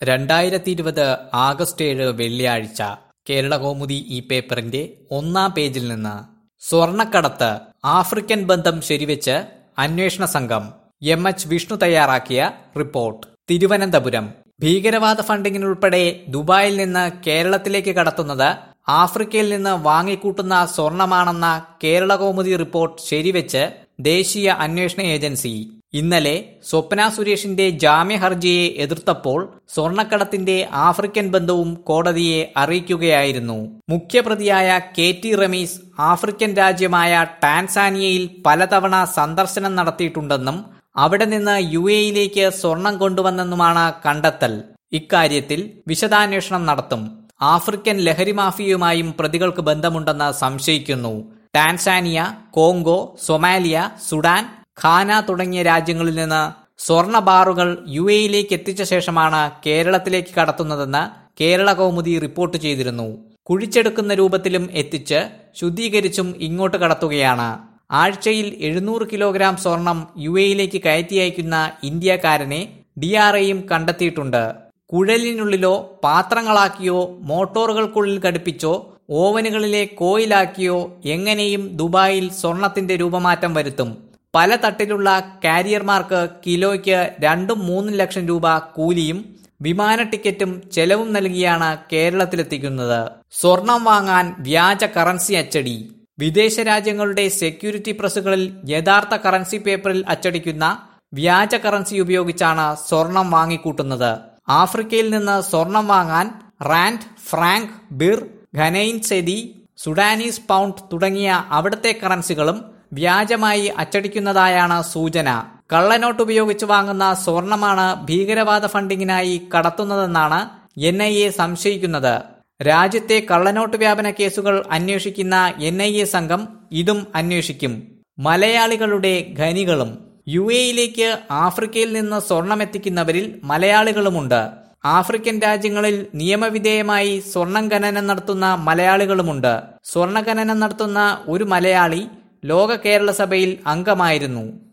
രണ്ടായിരത്തി ഇരുപത് ആഗസ്റ്റ് ഏഴ് വെള്ളിയാഴ്ച കേരളകൗമുദി ഈ പേപ്പറിന്റെ ഒന്നാം പേജിൽ നിന്ന് സ്വർണക്കടത്ത് ആഫ്രിക്കൻ ബന്ധം ശരിവെച്ച് അന്വേഷണ സംഘം എം എച്ച് വിഷ്ണു തയ്യാറാക്കിയ റിപ്പോർട്ട് തിരുവനന്തപുരം ഭീകരവാദ ഫണ്ടിങ്ങിനുൾപ്പെടെ ദുബായിൽ നിന്ന് കേരളത്തിലേക്ക് കടത്തുന്നത് ആഫ്രിക്കയിൽ നിന്ന് വാങ്ങിക്കൂട്ടുന്ന സ്വർണമാണെന്ന കേരളകൗമുദി റിപ്പോർട്ട് ശരിവെച്ച് ദേശീയ അന്വേഷണ ഏജൻസി ഇന്നലെ സ്വപ്ന സുരേഷിന്റെ ജാമ്യ ഹർജിയെ എതിർത്തപ്പോൾ സ്വർണക്കടത്തിന്റെ ആഫ്രിക്കൻ ബന്ധവും കോടതിയെ അറിയിക്കുകയായിരുന്നു മുഖ്യപ്രതിയായ കെ ടി റമീസ് ആഫ്രിക്കൻ രാജ്യമായ ടാൻസാനിയയിൽ പലതവണ സന്ദർശനം നടത്തിയിട്ടുണ്ടെന്നും അവിടെ നിന്ന് യു എയിലേക്ക് സ്വർണം കൊണ്ടുവന്നെന്നുമാണ് കണ്ടെത്തൽ ഇക്കാര്യത്തിൽ വിശദാന്വേഷണം നടത്തും ആഫ്രിക്കൻ ലഹരി മാഫിയയുമായും പ്രതികൾക്ക് ബന്ധമുണ്ടെന്ന് സംശയിക്കുന്നു Tanzania Congo Somalia Sudan Ghana തുടങ്ങിയ രാജ്യങ്ങളിൽ നിന്ന് സ്വർണ ബാറുകൾ യു എയിലേക്ക് എത്തിച്ച ശേഷമാണ് കേരളത്തിലേക്ക് കടത്തുന്നതെന്ന് കേരള കൗമുദി റിപ്പോർട്ട് ചെയ്തിരുന്നു കുഴിച്ചെടുക്കുന്ന രൂപത്തിലും എത്തിച്ച് ശുദ്ധീകരിച്ചും ഇങ്ങോട്ട് കടത്തുകയാണ് ആഴ്ചയിൽ എഴുന്നൂറ് കിലോഗ്രാം സ്വർണം യു എയിലേക്ക് കയറ്റി അയക്കുന്ന ഇന്ത്യക്കാരനെ ഡി ആർ ഐയും കണ്ടെത്തിയിട്ടുണ്ട് കുഴലിനുള്ളിലോ പാത്രങ്ങളാക്കിയോ മോട്ടോറുകൾക്കുള്ളിൽ ഘടിപ്പിച്ചോ ഓവനുകളിലെ കോയിലാക്കിയോ എങ്ങനെയും ദുബായിൽ സ്വർണത്തിന്റെ രൂപമാറ്റം വരുത്തും പല തട്ടിലുള്ള കാരിയർമാർക്ക് കിലോയ്ക്ക് രണ്ടും മൂന്നും ലക്ഷം രൂപ കൂലിയും വിമാന ടിക്കറ്റും ചെലവും നൽകിയാണ് കേരളത്തിലെത്തിക്കുന്നത് സ്വർണം വാങ്ങാൻ വ്യാജ കറൻസി അച്ചടി വിദേശ രാജ്യങ്ങളുടെ സെക്യൂരിറ്റി പ്രസുകളിൽ യഥാർത്ഥ കറൻസി പേപ്പറിൽ അച്ചടിക്കുന്ന വ്യാജ കറൻസി ഉപയോഗിച്ചാണ് സ്വർണം വാങ്ങിക്കൂട്ടുന്നത് ആഫ്രിക്കയിൽ നിന്ന് സ്വർണം വാങ്ങാൻ rand franc birr Ghanaian cedi Sudanese pound തുടങ്ങിയ അവിടുത്തെ കറൻസികളും വ്യാജമായി അച്ചടിക്കുന്നതായാണ് സൂചന കള്ളനോട്ട് ഉപയോഗിച്ച് വാങ്ങുന്ന സ്വർണമാണ് ഭീകരവാദ ഫണ്ടിങ്ങിനായി കടത്തുന്നതെന്നാണ് എൻ ഐ എ സംശയിക്കുന്നത് രാജ്യത്തെ കള്ളനോട്ട് വ്യാപന കേസുകൾ അന്വേഷിക്കുന്ന എൻ ഐ എ സംഘം ഇതും അന്വേഷിക്കും മലയാളികളുടെ ഖനികളും യു എയിലേക്ക് ആഫ്രിക്കയിൽ നിന്ന് സ്വർണമെത്തിക്കുന്നവരിൽ മലയാളികളുമുണ്ട് ആഫ്രിക്കൻ രാജ്യങ്ങളിൽ നിയമവിധേയമായി സ്വർണം ഖനനം നടത്തുന്ന മലയാളികളുമുണ്ട് സ്വർണ്ണ ഖനനം നടത്തുന്ന ഒരു മലയാളി ലോക കേരള സഭയിൽ അംഗമായിരുന്നു